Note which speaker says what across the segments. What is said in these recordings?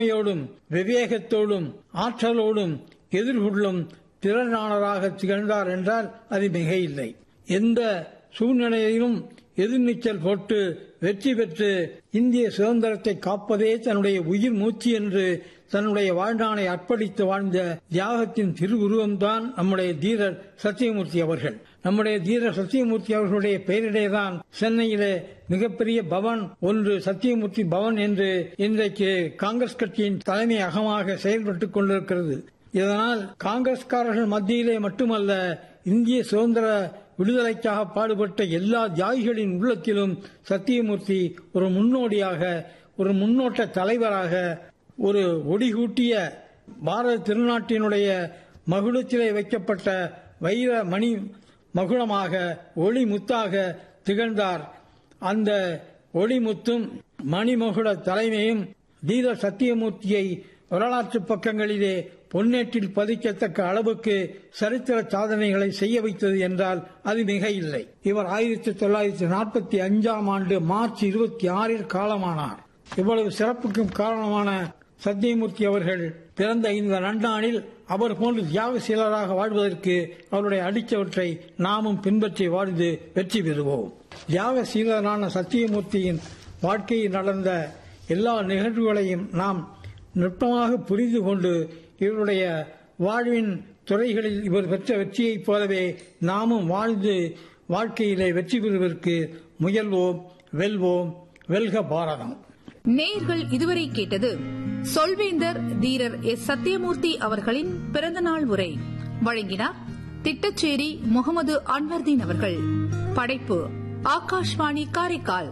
Speaker 1: ோடும் விவேகத்தோடும் ஆற்றலோடும் எதிர்கொள்ளும் திறனாளராக திகழ்ந்தார் என்றால் அது மிகையில்லை எந்த சூழ்நிலையிலும் எதிர்நீச்சல் போட்டு வெற்றி பெற்று இந்திய சுதந்திரத்தை காப்பதே தன்னுடைய உயிர் மூச்சு என்று தன்னுடைய வாழ்நாளை அர்ப்பணித்து வாழ்ந்த தியாகத்தின் திருவுருவம்தான் நம்முடைய தீரர் சத்தியமூர்த்தி அவர்கள் நம்முடைய தீரர் சத்தியமூர்த்தி அவர்களுடைய பெயரிலேதான் சென்னையிலே மிகப்பெரிய பவன் ஒன்று சத்தியமூர்த்தி பவன் என்று இன்றைக்கு காங்கிரஸ் கட்சியின் தலைமையகமாக செயல்பட்டுக் கொண்டிருக்கிறது இதனால் காங்கிரஸ்காரர்கள் மத்தியிலே மட்டுமல்ல இந்திய சுதந்திர விடுதலைக்காக பாடுபட்ட எல்லா தியாகிகளின் உள்ளத்திலும் சத்தியமூர்த்தி ஒரு முன்னோடியாக ஒரு முன்னோட்ட தலைவராக ஒரு ஒடிகூட்டிய பாரத திருநாட்டினுடைய மகுடத்திலே வைக்கப்பட்ட வைர மணி மகுடமாக ஒளி முத்தாக திகழ்ந்தார் அந்த ஒளிமுத்தும் மணிமகுட தலைமையும் தீர சத்தியமூர்த்தியை வரலாற்று பக்கங்களிலே பொன்னேற்றில் பதிக்கத்தக்க அளவுக்கு சரித்திர சாதனைகளை செய்ய வைத்தது என்றால் அது மிக இல்லை இவர் ஆயிரத்தி தொள்ளாயிரத்தி நாற்பத்தி அஞ்சாம் ஆண்டு மார்ச் இருபத்தி ஆறில் காலமானார் இவ்வளவு சிறப்புக்கும் காரணமான சத்தியமூர்த்தி அவர்கள் பிறந்த இந்த நன்னாளில் அவர் போன்று தியாகசீலராக வாழ்வதற்கு அவருடைய அடித்தவற்றை நாமும் பின்பற்றி வாழ்ந்து வெற்றி பெறுவோம் தியாகசீலரான சத்தியமூர்த்தியின் வாழ்க்கையில் நடந்த எல்லா நிகழ்வுகளையும் நாம் நுட்பமாக புரிந்து கொண்டு இவருடைய வாழ்வின் துறைகளில் இவர் பெற்ற வெற்றியைப் போலவே நாமும் வாழ்ந்து வாழ்க்கையிலே வெற்றி பெறுவதற்கு முயல்வோம் வெல்வோம் வெல்க பாரதம்
Speaker 2: நேயர்கள் இதுவரை கேட்டது சொல்வேந்தர் தீரர் எஸ் சத்தியமூர்த்தி அவர்களின் பிறந்தநாள் உரை வழங்கினார் திட்டச்சேரி முகமது அன்வர்தீன் அவர்கள் படைப்பு ஆகாஷ்வாணி காரைக்கால்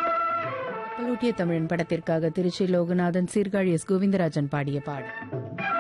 Speaker 3: பலூட்டிய தமிழன் படத்திற்காக திருச்சி லோகநாதன் சீர்காழி எஸ் கோவிந்தராஜன் பாடிய பாடல்